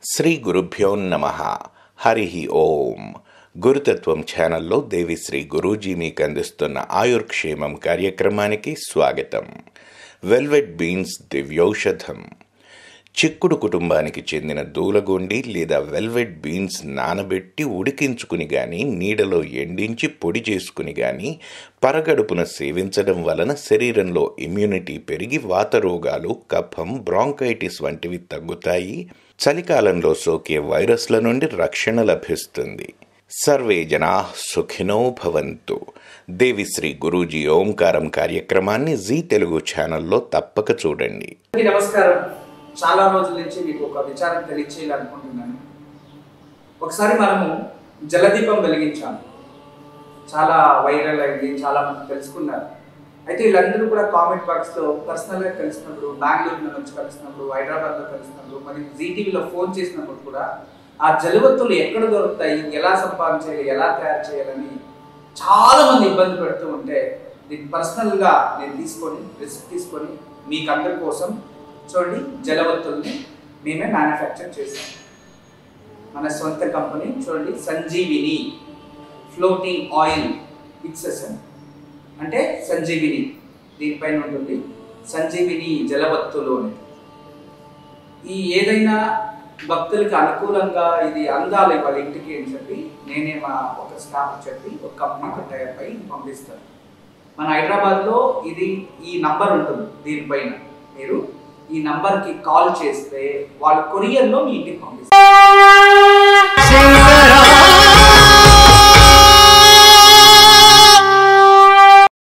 శ్రీ గురుభ్యో నమ హరి ఓం గురుతత్వం ఛానల్లో దేవిశ్రీ గురూజీ మీకు అందిస్తున్న ఆయుర్క్షేమం కార్యక్రమానికి స్వాగతం వెల్వెట్ బీన్స్ దివ్యౌషధం చిక్కుడు కుటుంబానికి చెందిన దూలగొండి లేదా వెల్వెట్ బీన్స్ నానబెట్టి ఉడికించుకుని గాని నీడలో ఎండించి పొడి చేసుకుని గాని పరగడుపున సేవించడం వలన శరీరంలో ఇమ్యూనిటీ పెరిగి వాత రోగాలు కఫం బ్రాంకైటిస్ వంటివి తగ్గుతాయి చలికాలంలో సోకే వైరస్ల నుండి రక్షణ లభిస్తుంది సర్వే జనా సుఖినో భవంతు దేవిశ్రీ గురూజీ ఓంకారం కార్యక్రమాన్ని జీ తెలుగు ఛానల్లో తప్పక చూడండి అందరికీ నమస్కారం చాలా రోజుల నుంచి మీకు ఒక విచారం తెలియచేయాలనుకుంటున్నాను ఒకసారి మనము జలదీపం వెలిగించాము చాలా వైరల్ అయింది చాలా మంది తెలుసుకున్నారు అయితే వీళ్ళందరూ కూడా కామెంట్ బాక్స్లో పర్సనల్గా కలిసినప్పుడు బెంగళూరు నుంచి కలిసినప్పుడు హైదరాబాద్లో కలిసినప్పుడు మరి జీటీవీలో ఫోన్ చేసినప్పుడు కూడా ఆ జలవత్తులు ఎక్కడ దొరుకుతాయి ఎలా సంపాదించాలి ఎలా తయారు చేయాలని చాలా మంది ఇబ్బంది పెడుతూ ఉంటే దీన్ని పర్సనల్గా నేను తీసుకొని రిస్క్ తీసుకొని మీకు అందరి కోసం చూడండి జలవత్తుల్ని మేమే మ్యానుఫ్యాక్చర్ చేసాం మన సొంత కంపెనీ చూడండి సంజీవిని ఫ్లోటింగ్ ఆయిల్ ఫిక్సెషన్ అంటే సంజీవిని దీనిపైన ఉంటుంది సంజీవిని జలవత్తులు అనేది ఈ ఏదైనా భక్తులకి అనుకూలంగా ఇది అందాలి వాళ్ళ ఇంటికి అని చెప్పి నేనే మా ఒక స్టాఫ్ చెప్పి ఒక కంపెనీకి టైప్ అయి పంపిస్తాను మన హైదరాబాద్లో ఇది ఈ నంబర్ ఉంటుంది దీనిపైన మీరు ఈ నంబర్కి కాల్ చేస్తే వాళ్ళు కొరియర్లో మీ ఇంటికి పంపిస్తారు